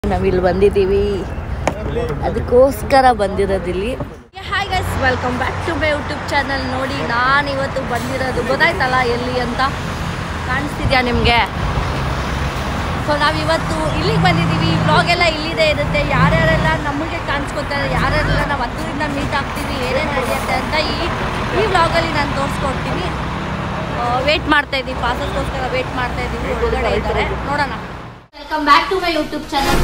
ನಾವಿಲ್ಲಿ ಬಂದಿದ್ದೀವಿ ಅದಕ್ಕೋಸ್ಕರ ಬಂದಿರೋದಿಲ್ಲಿ hi guys welcome back to my YouTube channel ನೋಡಿ ನಾನು ಇವತ್ತು ಬಂದಿರೋದು ಗೊತ್ತಾಯ್ತಲ್ಲ ಎಲ್ಲಿ ಅಂತ ಕಾಣಿಸ್ತಿದ್ಯಾ ನಿಮಗೆ ಸೊ ನಾವಿವತ್ತು ಇಲ್ಲಿಗೆ ಬಂದಿದ್ದೀವಿ ವ್ಲಾಗ್ ಎಲ್ಲ ಇಲ್ಲಿದೆ ಇರುತ್ತೆ ಯಾರ್ಯಾರೆಲ್ಲ ನಮಗೆ ಕಾಣಿಸ್ಕೊತಾರೆ ಯಾರ್ಯಾರೆಲ್ಲ ನಾವು ಹತ್ತರಿಂದ ಮೀಟ್ ಆಗ್ತೀವಿ ಏನೇನು ನಡೆಯುತ್ತೆ ಅಂತ ಈ ಈ ವ್ಲಾಗಲ್ಲಿ ನಾನು ತೋರಿಸ್ಕೊಡ್ತೀನಿ ವೇಟ್ ಮಾಡ್ತಾ ಇದ್ದೀವಿ ಪಾಸಸ್ಗೋಸ್ಕರ ವೇಟ್ ಮಾಡ್ತಾ ಇದ್ದೀವಿ ಒಳಗಡೆ ಇದ್ದಾರೆ ನೋಡೋಣ welcome back to my YouTube channel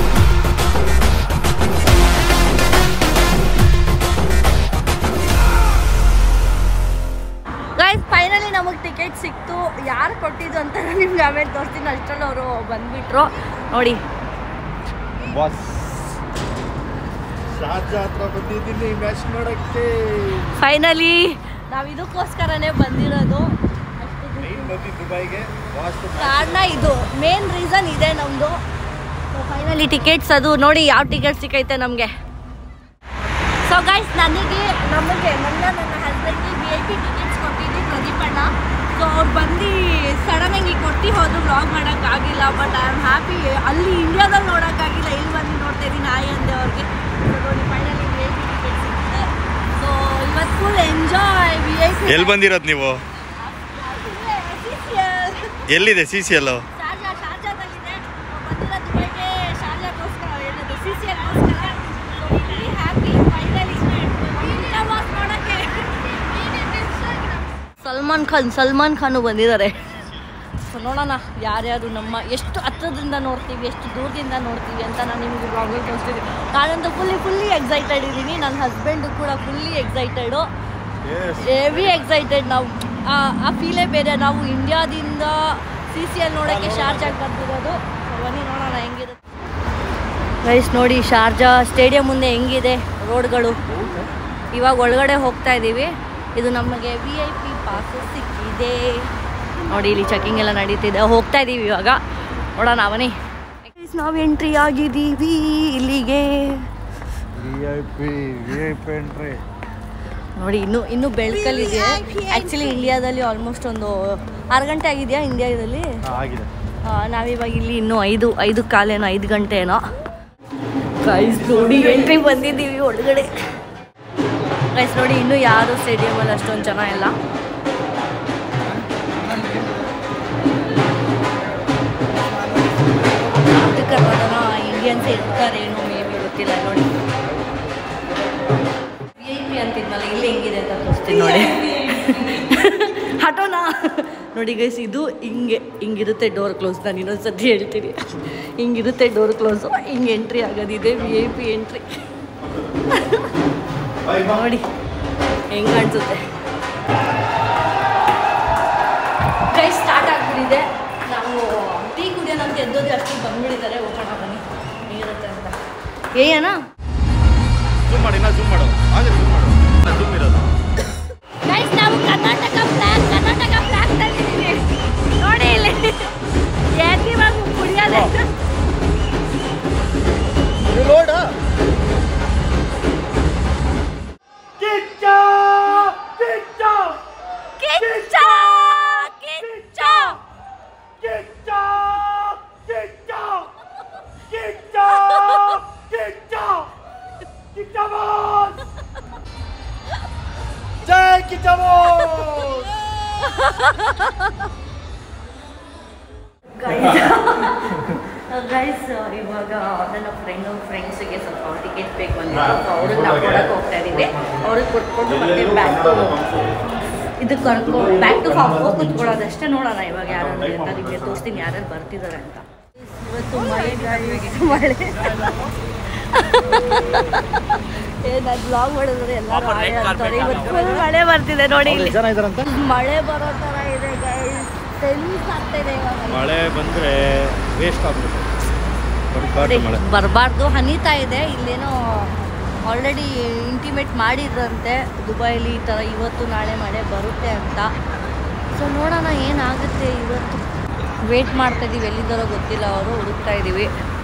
guys finally ನಮಗೆ ಟಿಕೆಟ್ ಸಿಕ್ತು ಯಾರು ಕೊಟ್ಟಿದ್ದು ಅಂತ ನಿಮ್ಗೆ ಆಮೇಲೆ ತೋರಿಸ್ತೀನಿ ಅಷ್ಟರಲ್ಲಿ ಅವರು ಬಂದ್ಬಿಟ್ರು ನೋಡಿ ಬಾಸ್ ಶಾರ್ಜಾ ಹತ್ರ ಬಂದಿದ್ದೀನಿ ಮ್ಯಾಚ್ ನೋಡಕ್ಕೆ ಫೈನಲಿ ನಾವು ಇದಕ್ಕೋಸ್ಕರನೇ ಬಂದಿರೋದು ಮೈನ್ ಬಂದಿ ದುಬೈಗೆ ಬಾಸ್ ಕಾರಣ ಇದು ಮೇನ್ ರೀಸನ್ ಇದೆ ನಮ್ಮದು ಫೈನಲಿ ಟಿಕೆಟ್ಸ್ ಅದು ನೋಡಿ ಯಾವ ಟಿಕೆಟ್ ಸಿಕ್ಕೈತೆ ನಮಗೆ ಸೊ ಗೈಸ್ ನನಗೆ ನಮಗೆ ನನ್ನ ನನ್ನ ಹಸ್ಬೆಂಡ್ಗೆ ವಿ ಐ ಪಿ ಟಿಕೆಟ್ಸ್ ಕೊಟ್ಟಿದ್ವಿ ಪ್ರದೀಪಣ್ಣ ಸೊ ಅವ್ರು ಬಂದು ಸಡನ್ನಾಗಿ ಕೊಟ್ಟು ಹೋದ್ರು ವ್ಲಾಗ್ ಮಾಡೋಕ್ಕಾಗಿಲ್ಲ ಬಟ್ ಐ ಆಮ್ ಹ್ಯಾಪಿ ಅಲ್ಲಿ ಇಂಡಿಯಾದಲ್ಲಿ ನೋಡೋಕ್ಕಾಗಿಲ್ಲ ಇಲ್ಲಿ ಬಂದು ನೋಡ್ತಾ ಇದ್ದೀನಿ ಆಯ್ ಅಂದೆ ಅವ್ರಿಗೆ ಸೊ ನೋಡಿ finally V I P ticket ಸಿಕ್ಕಿದೆ ಸೊ ಇವತ್ತು full enjoy V I P ಎಲ್ಲಿ ಬಂದಿರೋದು ನೀವು ಎಲ್ಲಿದೆ ಸಿ ಸಿ ಎಲ್ಲು ಶಾರ್ಜಾ ಶಾರ್ಜಾದಲ್ಲಿದೆ ಬಂದಿರೋ ದುಬೈಗೆ ಶಾರ್ಜಾಗೋಸ್ಕರ ಏನದು ಸಿ ಸಿ ಎಲ್ಗೋಸ್ಕರ ಹ್ಯಾಪಿ ಫೈನಲಿ ಮಾಡೋಕ್ಕೆ ಸಲ್ಮಾನ್ ಖಾನ್ ಸಲ್ಮಾನ್ ಖಾನು ಬಂದಿದ್ದಾರೆ ಸೊ ನೋಡೋಣ ಯಾರ್ಯಾರು ನಮ್ಮ ಎಷ್ಟು ಹತ್ರದಿಂದ ನೋಡ್ತೀವಿ ಎಷ್ಟು ದೂರದಿಂದ ನೋಡ್ತೀವಿ ಅಂತ ನಾನು ನಿಮಗೆ ಬ್ಲಾಗಲ್ಲಿ ತೋರಿಸ್ತೀನಿ ನಾನಂತೂ ಫುಲ್ಲಿ ಫುಲ್ಲಿ ಎಕ್ಸೈಟೆಡ್ ಇದ್ದೀನಿ ನನ್ನ ಹಸ್ಬೆಂಡು ಕೂಡ ಫುಲ್ಲಿ ಎಕ್ಸೈಟೆಡು ಹೆವಿ ಎಕ್ಸೈಟೆಡ್ ನಾವು ಆ- ಆ ಫೀಲೇ ಬೇರೆ ನಾವು ಇಂಡಿಯಾದಿಂದ ಸಿ ಸಿ ಎಲ್ ನೋಡೋಕ್ಕೆ ಶಾರ್ಜಾಗಿ ಬಂದಿರೋದು So, ಬನ್ನಿ ನೋಡೋಣ ಹೆಂಗಿರುತ್ತೆ ರೈಸ್ ನೋಡಿ ಶಾರ್ಜಾ ಸ್ಟೇಡಿಯಂ ಮುಂದೆ ಹೆಂಗಿದೆ ರೋಡ್ಗಳು ಇವಾಗ ಒಳಗಡೆ ಹೋಗ್ತಾ ಇದ್ದೀವಿ ಇದು ನಮಗೆ ವಿ ಐ ಪಿ ಪಾಸು ಸಿಕ್ಕಿದೆ ನೋಡಿ ಇಲ್ಲಿ ಚೆಕಿಂಗ್ ಎಲ್ಲ ನಡೀತಿದೆ ಹೋಗ್ತಾ ಇದ್ದೀವಿ ಇವಾಗ ನೋಡೋಣ ಬನ್ನಿ ನಾವು ಎಂಟ್ರಿ ಆಗಿದ್ದೀವಿ ಇಲ್ಲಿಗೆ V I P V I P entry ನೋಡಿ ಇನ್ನು ಇನ್ನು ಬೆಳಕಲ್ಲಿದೆ ಆ್ಯಕ್ಚುಲಿ ಇಂಡಿಯಾದಲ್ಲಿ ಆಲ್ಮೋಸ್ಟ್ ಒಂದು ಆರು ಗಂಟೆ ಆಗಿದೆಯಾ ಇಂಡಿಯಾದಲ್ಲಿ ಆಗಿದೆ ಆ, ನಾವಿವಾಗ ಇಲ್ಲಿ ಇನ್ನೂ ಐದು ಐದು ಕಾಲೇನೋ ಐದು ಗಂಟೆ ಏನೋ ಗೈಸ್ ನೋಡಿ ಎಂಟ್ರಿ ಬಂದಿದ್ದೀವಿ ಒಳಗಡೆ ಗೈಸ್ ನೋಡಿ ಇನ್ನೂ ಯಾರು ಸ್ಟೇಡಿಯಮಲ್ಲಿ ಅಷ್ಟೊಂದು ಜನ ಇಲ್ಲ ಅದಕ್ಕೆ ನೋಡೋಣ ಇಂಡಿಯನ್ಸ್ ಇರ್ತಾರೇನೋ ಮೇ ಬಿ ಗೊತ್ತಿಲ್ಲ ನೋಡಿ ವಿ ಐ ಪಿ ಅಂತಿದ್ನಲ್ಲ ಇಲ್ಲಿ ಹೆಂಗಿದೆ ಅಂತ ತೋರಿಸ್ತೀನಿ ನೋಡಿ ಹಠೋನಾ ನೋಡಿ ಗೈಸ್ ಇದು ಹಿಂಗೆ ಹಿಂಗಿರುತ್ತೆ ಡೋರ್ ಕ್ಲೋಸ್ ನಾನು ಇನ್ನೊಂದು ಸತಿ ಹೇಳ್ತೀನಿ ಹಿಂಗಿರುತ್ತೆ ಡೋರ್ ಕ್ಲೋಸು ಹಿಂಗೆ ಎಂಟ್ರಿ ಆಗೋದಿದೆ ವಿ ಐ ಪಿ ಎಂಟ್ರಿ ನೋಡಿ ಹೆಂಗೆ ಕಾಣಿಸುತ್ತೆ ಗೈ ಸ್ಟಾರ್ಟ್ ಆಗ್ಬಿಟ್ಟಿದೆ ನಾವು ಟೀ ಕುಡಿಯೋಣ ಅಂತ ಎದ್ದೋದು ಅಷ್ಟು ಬಂದ್ಬಿಟ್ಟಿದ್ದಾರೆ ಹೋಗೋಣ ಬನ್ನಿ ಹೇಗಿರುತ್ತೆ ಅಂತ ಏನ ಜೂಮ್ ಮಾಡಿ ನಾ ಜೂಮ್ ಮಾಡು ಹಾಗೆ ಜೂಮ್ ಮಾಡು ಜೂಮ್ ಇರೋದು ಗೈಸ್ ನಾವು ಕರ್ನಾಟಕ ಫ್ಲಾಗ್ ಕರ್ನಾಟಕ ಫ್ಲಾಗ್ ತಂದಿದ್ದೀವಿ ನೋಡಿ ಇಲ್ಲಿ ಯಾಕಿವಾಗ ಕುಡಿಯೋದೆ ನೋಡ ಕಿಚ್ಚ ಕಿಚ್ಚ ಜೈ ಕಿಚ್ಚಬೋ ಗೈಸ್ ಇವಾಗ ನನ್ನ ಫ್ರೆಂಡು ಫ್ರೆಂಡ್ಸಿಗೆ ಸ್ವಲ್ಪ ಟಿಕೆಟ್ ಬೇಕು ಬಂದಿತ್ತು ಸೊ ಅವ್ರಿಗೆ ನಾವು ಕೊಡಕ್ಕೆ ಹೋಗ್ತಾ ಇದ್ದೀವಿ ಅವ್ರಿಗೆ ಕೊಟ್ಕೊಂಡು ಮತ್ತೆ ಬ್ಯಾಕ್ ಟು ಇದು ಕರ್ಕೊ ಬ್ಯಾಕ್ ಟು ಫಾರ್ಮ್ ಹೋಗಿ ಕುತ್ಕೊಳ್ಳೋದಷ್ಟೇ ನೋಡೋಣ ಇವಾಗ ಯಾರು ಅಂತ ನಿಮಗೆ ತೋರಿಸ್ತೀನಿ ಯಾರ್ಯಾರು ಬರ್ತಿದ್ದಾರೆ ಅಂತ ಇವತ್ತು ಮಳೆ ಗಾಳಿ ಮಳೆ ಏನಾದ್ರು ಬ್ಲಾಗ್ ಮಾಡಿದ್ರೆ ಎಲ್ಲರೂ ಹಾಗೆ ಅಂತಾರೆ ಇವತ್ತು full ಮಳೆ ಬರ್ತಿದೆ ನೋಡಿ ಇಲ್ಲಿ ಜನ ಇದಾರಂತ ಮಳೆ ಬರೋ ಥರ ಇದೆ ಗೈಸ್ ಟೆನ್ಸ್ ಆಗ್ತಾ ಇವಾಗ ಮಳೆ ಬಂದ್ರೆ ವೇಸ್ಟ್ ಆಗ್ಬಿಡುತ್ತೆ ನೋಡಿ, ಬರ್ಬಾರ್ದು ಮಳೆ ಬರಬಾರ್ದು ಹನಿತಾ ಇದೆ ಇಲ್ಲೇನೋ ಆಲ್ರೆಡಿ ಇಂಟಿಮೇಟ್ ಮಾಡಿದ್ರಂತೆ ದುಬೈಲಿ ಈ ಥರ ಇವತ್ತು ನಾಳೆ ಮಳೆ ಬರುತ್ತೆ ಅಂತ ಸೊ ನೋಡೋಣ ಏನಾಗುತ್ತೆ ಇವತ್ತು ವೇಟ್ ಮಾಡ್ತಾ ಇದೀವಿ ಎಲ್ಲಿದ್ದಾರೋ ಗೊತ್ತಿಲ್ಲ ಅವರು ಹುಡುಕ್ತಾ ಇದ್ದೀವಿ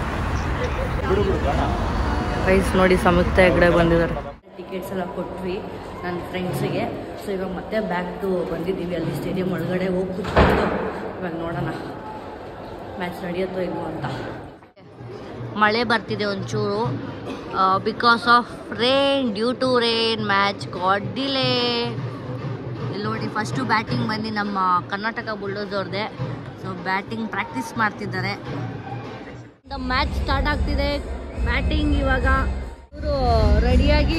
ಪ್ರೈಸ್ ನೋಡಿ ಸಮುಕ್ತ ಹೆಗ್ಡೆ ಬಂದಿದ್ದಾರೆ ಟಿಕೆಟ್ಸ್ ಎಲ್ಲ ಕೊಟ್ವಿ ನನ್ನ ಫ್ರೆಂಡ್ಸಿಗೆ ಸೊ ಇವಾಗ ಮತ್ತೆ ಬ್ಯಾಕ್ ಟು ಬಂದಿದ್ದೀವಿ ಅಲ್ಲಿ ಸ್ಟೇಡಿಯಂ ಒಳಗಡೆ ಹೋಗಿ ಕೂತ್ಕೊಂಡು ಇವಾಗ ನೋಡೋಣ ಮ್ಯಾಚ್ ನಡೆಯುತ್ತೋ ಇಲ್ವೋ ಅಂತ ಮಳೆ ಬರ್ತಿದೆ ಒಂಚೂರು because of rain due to rain match got delay ಇಲ್ಲಿ ನೋಡಿ ಫಸ್ಟು ಬ್ಯಾಟಿಂಗ್ ಬಂದು ನಮ್ಮ ಕರ್ನಾಟಕ ಬುಲ್ಡೋಸವ್ರದ್ದೆ ಸೊ ಬ್ಯಾಟಿಂಗ್ ಪ್ರಾಕ್ಟೀಸ್ ಮಾಡ್ತಿದ್ದಾರೆ ಮ್ಯಾಚ್ ಸ್ಟಾರ್ಟ್ ಆಗ್ತಿದೆ ಬ್ಯಾಟಿಂಗ್ ಇವಾಗ ಇವರು ರೆಡಿಯಾಗಿ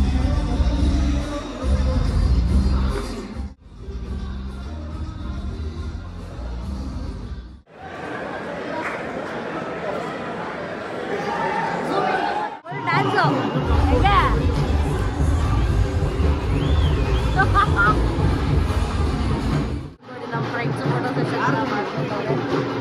ಡ್ಯಾನ್ಸು ಇದೆ ನೋಡಿ ನಮ್ಮ ಫ್ರೆಂಡ್ಸ್ ಫೋಟೋ ಸೆಷನ್ ಮಾಡ್ತಿದ್ದಾರೆ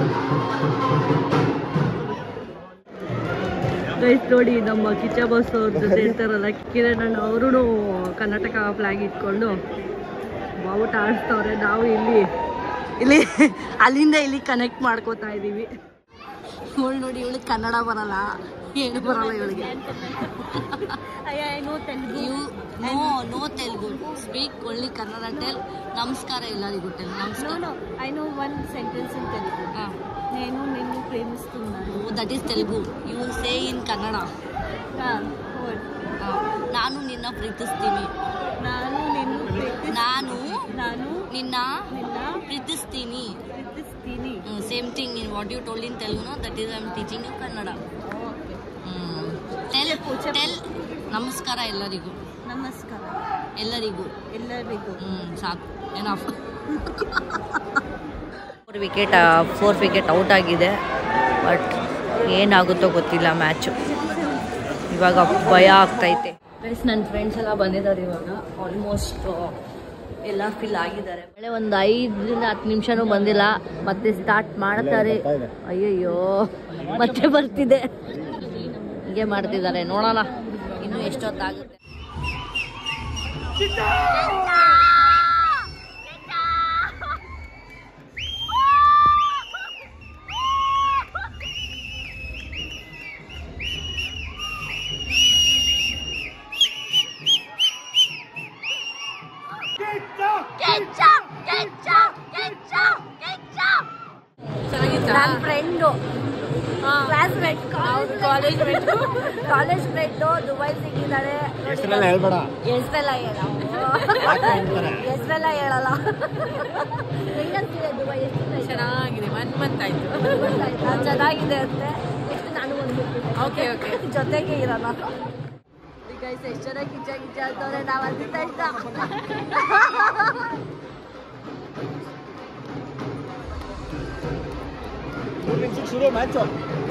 ಗೈಸ್ ನೋಡಿ ನಮ್ಮ ಕಿಚ್ಚ ಬಸ್ ಅವ್ರ ಜೊತೆ ಇರ್ತಾರಲ್ಲ ಕಿರಣ್ ಅಣ್ಣ ಅವರು ಕರ್ನಾಟಕ ಫ್ಲಾಗ್ ಇಟ್ಕೊಂಡು ಬಾವುಟ ಆಡಿಸ್ತವ್ರೆ ನಾವು ಇಲ್ಲಿ ಇಲ್ಲಿ ಅಲ್ಲಿಂದ ಇಲ್ಲಿ ಕನೆಕ್ಟ್ ಮಾಡ್ಕೋತಾ ಇದ್ದೀವಿ ಇವಳು ನೋಡಿ ಇವಳಿಗೆ ಕನ್ನಡ ಬರಲ್ಲ ಏನು ಬರಲ್ಲ ಇವಳಿಗೆ you know no Telugu speak ಒಳ್ಳಿ ಕನ್ನಡ ಟೆಲ್ ನಮಸ್ಕಾರ ಎಲ್ಲರಿಗೂ ಟೆಲ್ ನಮಸ್ಕಾರ I know one sentence in Telugu నేను నిన్ను ప్రేమిస్తున్నాను that is Telugu you say in Kannada What? ನಾನು ನಿನ್ನ ಪ್ರೀತಿಸ್ತೀನಿ ನಾನು ನಿన్ను ప్రీతి ನಾನು ನಾನು ನಿನ್ನ నిన్న ಪ್ರೀತಿಸ್ತೀನಿ ప్రీతిస్తిని same thing in what you told in Telugu that is I am teaching you Kannada tell tell ನಮಸ್ಕಾರ ಎಲ್ಲರಿಗೂ ನಮಸ್ಕಾರ ಎಲ್ಲರಿಗೂ ಎಲ್ಲರಿಗೂ ಹ್ಮ್ ಸಾಕು ಏನಪ್ಪ four wicket four wicket out ಆಗಿದೆ ಬಟ್ ಏನಾಗುತ್ತೋ ಗೊತ್ತಿಲ್ಲ ಮ್ಯಾಚು ಇವಾಗ ಭಯ ಆಗ್ತೈತೆ ಫ್ರೆಂಡ್ಸ್ ನನ್ನ ಫ್ರೆಂಡ್ಸ್ ಎಲ್ಲ ಬಂದಿದ್ದಾರೆ ಇವಾಗ ಆಲ್ಮೋಸ್ಟ್ ಎಲ್ಲ ಫಿಲ್ ಆಗಿದ್ದಾರೆ ಮಳೆ ಒಂದು ಐದರಿಂದ ಹತ್ತು ನಿಮಿಷನೂ ಬಂದಿಲ್ಲ ಮತ್ತೆ ಸ್ಟಾರ್ಟ್ ಮಾಡ್ತಾರೆ ಅಯ್ಯಯ್ಯೋ ಮತ್ತೆ ಬರ್ತಿದೆ ಹಿಂಗೆ ಮಾಡ್ತಿದ್ದಾರೆ ನೋಡೋಣ ಇನ್ನು ಎಷ್ಟೊತ್ತಾಗುತ್ತೆ ನನ್ನ friend class friend college friend college friend Dubai ಸಿಕ್ಕಿದ್ದಾಳೆ ಹೆಸರೆಲ್ಲ ಹೇಳ್ಬೇಡ ಹೆಸ್ರೆಲ್ಲ ಹೇಳ ಹೆಸ್ರೆಲ್ಲ ಹೇಳಲ್ಲ ಹೆಂಗಂತಿದೆ ದುಬೈ ಎಷ್ಟು ಚೆನ್ನಾಗಿದೆ ಒನ್ ಮಂತ್ ಆಯ್ತು ಚೆನ್ನಾಗಿದೆ ಅಂತೆ ನೆಕ್ಸ್ಟ್ ನಾನು ಒಂದು ಓಕೆ ಓಕೆ ಜೊತೆಗೆ ಇರೋಣ ಈಗ ಎಷ್ಟು ಜನ ಕಿಚ್ಚ ಕಿಚ್ಚ ಅಂತವ್ರೆ ನಾವು ಅಂದಿದ್ದ ಇಷ್ಟ ಶುರು ಮ್ಯಾಚು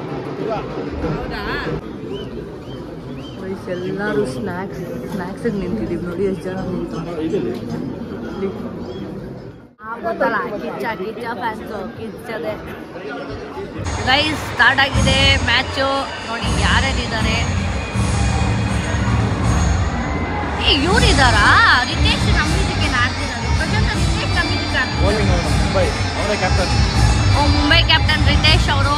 ಎಲ್ಲರೂ ಸ್ನ್ಯಾಕ್ಸ್ ಸ್ನ್ಯಾಕ್ಸಿಗೆ ನಿಂತಿದ್ದೀವಿ ನೋಡಿ ಎಷ್ಟು ಜನ ನಿಂತು ಗೊತ್ತಲ್ಲ ಕಿಚ್ಚ ಕಿಚ್ಚ ಫ್ಯಾನ್ಸು ಕಿಚ್ಚದೆ ಗೈಸ್ ಸ್ಟಾರ್ಟ್ ಆಗಿದೆ ಮ್ಯಾಚು ನೋಡಿ ಯಾರ್ಯಾರಿದ್ದಾರೆ ಏ ಇವ್ರಿದ್ದಾರಾ ರಿತೇಶ್ ನಮ್ಮ ಇದಕ್ಕೆ ಆಡ್ತಿರೋದು ಪ್ರಶಾಂತ್ ರಿತೇಶ್ ನಮ್ಮ ಇದಕ್ಕೆ ಆಡ್ತಿರೋದು ಬೌಲಿಂಗ್ ಮುಂಬೈ ಅವರೇ ಕ್ಯಾಪ್ಟನ್ ಓ ಮುಂಬೈ ಕ್ಯಾಪ್ಟನ್ ರಿತೇಶ್ ಅವರು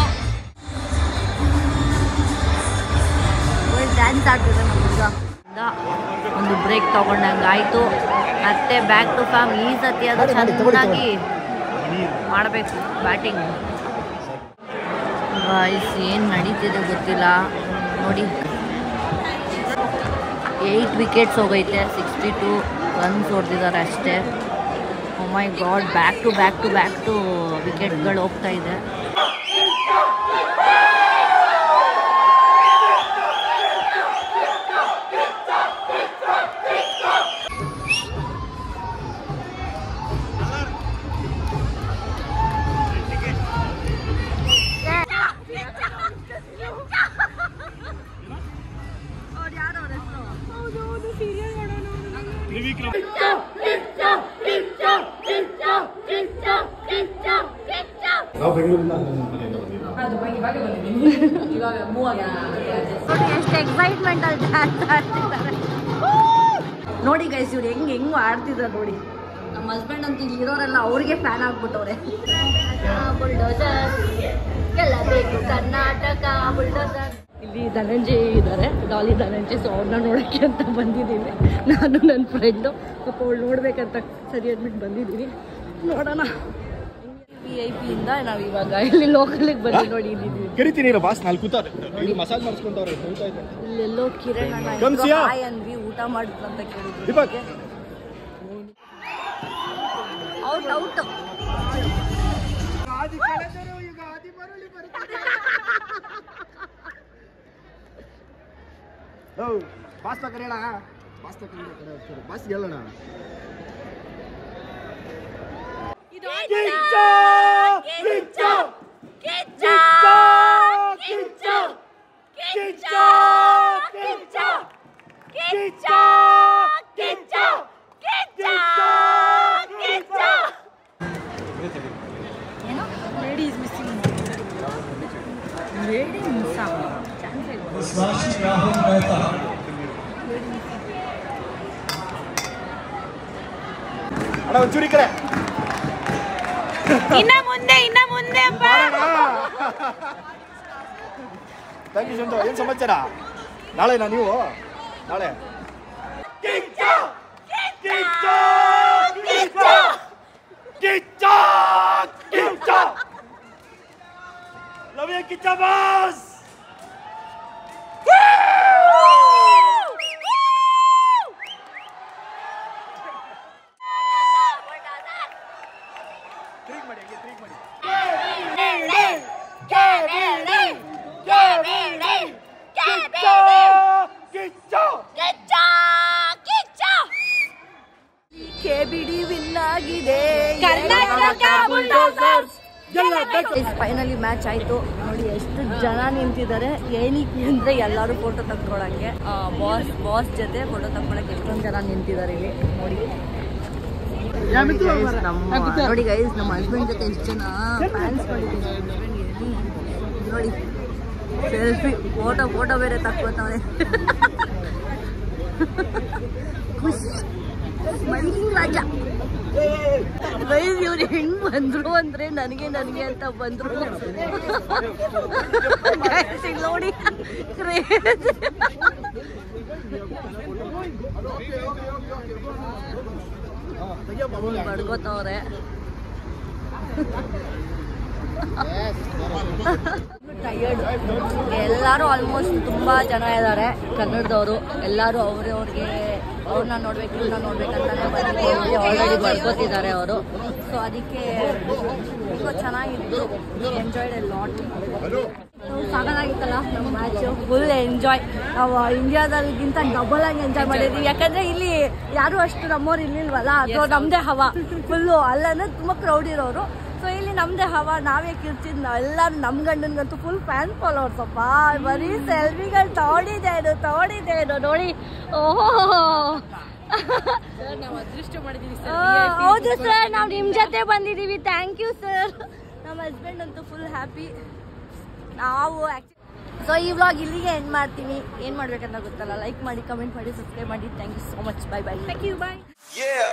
ಡ್ಯಾನ್ಸ್ ಆಡ್ತಿದ್ದಾರೆ ನಮ್ಮ ಹುಡುಗ ಒಂದು ಬ್ರೇಕ್ ತಗೊಂಡಂಗೆ ಆಯಿತು ಮತ್ತೆ ಬ್ಯಾಕ್ ಟು ಫಾರ್ಮ್ ಈ ಸತಿ ಅದು ಚೆನ್ನಾಗಿ ಮಾಡಬೇಕು ಬ್ಯಾಟಿಂಗ್ ವಾಯ್ಸ್ ಏನು ನಡೀತಿದೆ ಗೊತ್ತಿಲ್ಲ ನೋಡಿ ಏಯ್ಟ್ ವಿಕೆಟ್ಸ್ ಹೋಗೈತೆ ಸಿಕ್ಸ್ಟಿ ಟು ರನ್ಸ್ ಹೊಡೆದಿದ್ದಾರೆ ಅಷ್ಟೇ my god back to back to back to ವಿಕೆಟ್ಗಳು ಹೋಗ್ತಾ ಇದೆ ನಾವು ಬೆಂಗಳೂರಿಂದ ನೋಡಿ ಎಷ್ಟು ಎಕ್ಸೈಟ್ಮೆಂಟ್ ಅಲ್ಲಿ ಡ್ಯಾನ್ಸ್ ಆಡ್ತಿದ್ದಾರೆ ನೋಡಿ ಗೈಸ್ ಇವ್ರು ಹೆಂಗ್ ಹೆಂಗ್ ಆಡ್ತಿದ್ದಾರೆ ನೋಡಿ ನಮ್ಮ ಹಸ್ಬೆಂಡ್ ಅಂತ ಇಲ್ಲಿ ಇರೋರೆಲ್ಲ ಅವ್ರಿಗೆ ಫ್ಯಾನ್ ಆಗ್ಬಿಟ್ಟವ್ರೆ ಬುಲ್ಡೋಸರ್ ಗೆಲ್ಲಬೇಕು ಕರ್ನಾಟಕ ಬುಲ್ಡೋಸರ್ ಇಲ್ಲಿ ಧನಂಜಯ್ ಇದ್ದಾರೆ ಡಾಲಿ ಧನಂಜಯ್ ಸೊ ಅವ್ರನ್ನ ನೋಡೋಕ್ಕೆ ಅಂತ ಬಂದಿದ್ದೀನಿ ನಾನು ನನ್ನ ಫ್ರೆಂಡು ಪಾಪ ಅವಳು ನೋಡ್ಬೇಕಂತ ಸರಿ ಅಂದ್ಬಿಟ್ಟು ಬಂದಿದ್ದೀನಿ ನೋಡೋಣ ವಿ ಐ ಪಿಯಿಂದ ನಾವು ಇವಾಗ ಇಲ್ಲಿ ಲೋಕಲಿಗೆ ಬಂದು ನೋಡಿ ಇಲ್ಲಿದ್ದೀವಿ ಕರಿತೀನಿ ಇರೋ ಬಾಸ್ ನಾಲ್ಕು ಕೂತಾರೆ ಇಲ್ಲಿ ಮಸಾಜ್ ಮಾಡಿಸ್ಕೊಂತವ್ರೆ ಹೋಗ್ತಾ ಇದ್ದಾರೆ ಇಲ್ಲೆಲ್ಲೋ ಕಿರಣ್ ಅಣ್ಣ Come ಇಬ್ರು see ya. ಹಾಯ್ ಅಂದ್ವಿ ಊಟ ಮಾಡಿದ್ರು ಅಂತ ಕೇಳಿದ್ವಿ ದೀಪಕ್ ಔಟ್ ಔಟ್ ಬಾಸ್ ಕರೆಯೋಣ ಬಾಸ್ ಬಾಸ್ ಹೇಳೋಣ Slash Rahul Mehta. ಅಣ್ಣ ಒಂಚೂರಿ ಕಡೆ ಇನ್ನ ಮುಂದೆ ಇನ್ನ ಮುಂದೆ ಥ್ಯಾಂಕ್ ಯು ಸಂತು ಏನು ಸಮಾಚಾರ ನಾಳೆನಾ ನೀವು ನಾಳೆ love you Kiccha boss treat ಮಾಡಿ ಹಂಗೆ ಟ್ರೀಟ್ ಮಾಡಿ ಕೆ ಬಿಡಿ ವಿನ್ ಆಗಿದೆ ಕರ್ನಾಟಕ Bulldozers. ಫೈನಲಿ ಮ್ಯಾಚ್ ಆಯ್ತು ನೋಡಿ ಎಷ್ಟು ಜನ ನಿಂತಿದ್ದಾರೆ ಏನಕ್ಕೆ ಅಂದ್ರೆ ಎಲ್ಲರೂ ಫೋಟೋ ತಕ್ಕೊಳಕ್ಕೆ ಬಾಸ್ ಬಾಸ್ ಜೊತೆ ಫೋಟೋ ತಕ್ಕೊಳಕ್ಕೆ ಎಷ್ಟೊಂದು ಜನ ನಿಂತಿದ್ದಾರೆ ಇಲ್ಲಿ ನೋಡಿ Guys, ನಮ್ಮ ನೋಡಿ ಗೈಸ್ ನಮ್ಮ ಹಸ್ಬೆಂಡ್ ಜೊತೆ ಎಷ್ಟು ಜನ ಫ್ಯಾನ್ಸ್ ನೋಡಿ ಸೆಲ್ಫಿ ಫೋಟೋ ಫೋಟೋ ಬೇರೆ ತಕ್ಕೋತಾವೆ ಖುಷಿ ಸ್ಮೈಲಿಂಗ್ ರಾಜ ಗೈಸ್ ಇವ್ರು ಹೆಂಗ್ ಬಂದ್ರು ಅಂದ್ರೆ ನನಗೆ ನನಗೆ ಅಂತ ಬಂದ್ರು Guys, ಇಲ್ಲಿ ನೋಡಿ crazy. ಬಡ್ಕೋತವ್ರೆ ಟಯರ್ಡ್ ಎಲ್ಲರೂ ಆಲ್ಮೋಸ್ಟ್ ತುಂಬಾ ಜನ ಇದ್ದಾರೆ ಕನ್ನಡದವರು ಎಲ್ಲರೂ ಅವ್ರೇ ಅವ್ರಿಗೆ ಅವ್ರನ್ನ ನೋಡ್ಬೇಕು ಇವ್ರನ್ನ ನೋಡ್ಬೇಕಂತಾನೆ ಬಂದು ಆಲ್ರೆಡಿ ಬರ್ಕೋತಿದ್ದಾರೆ ಅವರು ಸೊ ಅದಕ್ಕೆ ತುಂಬ ಚೆನ್ನಾಗಿತ್ತು ಎಂಜಾಯ್ಡ್ ಎ ಲಾಟ್ ಸಾಕಾಗಿತ್ತಲ್ಲ ನಮ್ಮ ಮ್ಯಾಚು ಫುಲ್ ಎಂಜಾಯ್ ನಾವು ಇಂಡಿಯಾದಲ್ಲಿಗಿಂತ ಡಬಲ್ ಆಗಿ ಎಂಜಾಯ್ ಮಾಡಿದ್ವಿ ಯಾಕಂದ್ರೆ ಇಲ್ಲಿ ಯಾರು ಅಷ್ಟು ನಮ್ಮವ್ರು ಇರ್ಲಿಲ್ವಲ್ಲ ಸೊ ನಮ್ದೇ ಹವಾ ಫುಲ್ಲು ಅಲ್ಲಂದ್ರೆ ತುಂಬಾ ಕ್ರೌಡ್ ಇರೋರು ಸೊ ಇಲ್ಲಿ ನಮ್ದೇ ಹವಾ ನಾವೇ ಕಿರ್ಚಿದ್ ಎಲ್ಲರೂ ನಮ್ ಗಂಡನ್ಗಂತೂ ಫುಲ್ ಫ್ಯಾನ್ ಫಾಲೋವರ್ಸ್ ಅಪ್ಪ ಬರೀ ಸೆಲ್ಫಿಗಳು ತಗೊಂಡಿದ್ದೇನು ತಗೊಂಡಿದ್ದೇನು ನೋಡಿ ಓಹೋ ಹೌದು ಸರ್ ನಾವು ನಿಮ್ ಜೊತೆ ಬಂದಿದೀವಿ ಥ್ಯಾಂಕ್ ಯು ಸರ್ ನಮ್ಮ ಹಸ್ಬೆಂಡ್ ಅಂತೂ ಫುಲ್ ಹ್ಯಾಪಿ ನಾವು ಸೊ ಈ ವ್ಲಾಗ್ ಇಲ್ಲಿಗೆ ಎಂಡ್ ಮಾಡ್ತೀನಿ ಏನ್ ಮಾಡ್ಬೇಕಂತ ಗೊತ್ತಲ್ಲ ಲೈಕ್ ಮಾಡಿ ಕಮೆಂಟ್ ಮಾಡಿ ಸಬ್ಸ್ಕ್ರೈಬ್ ಮಾಡಿ thank you so much bye bye thank you bye Yeah.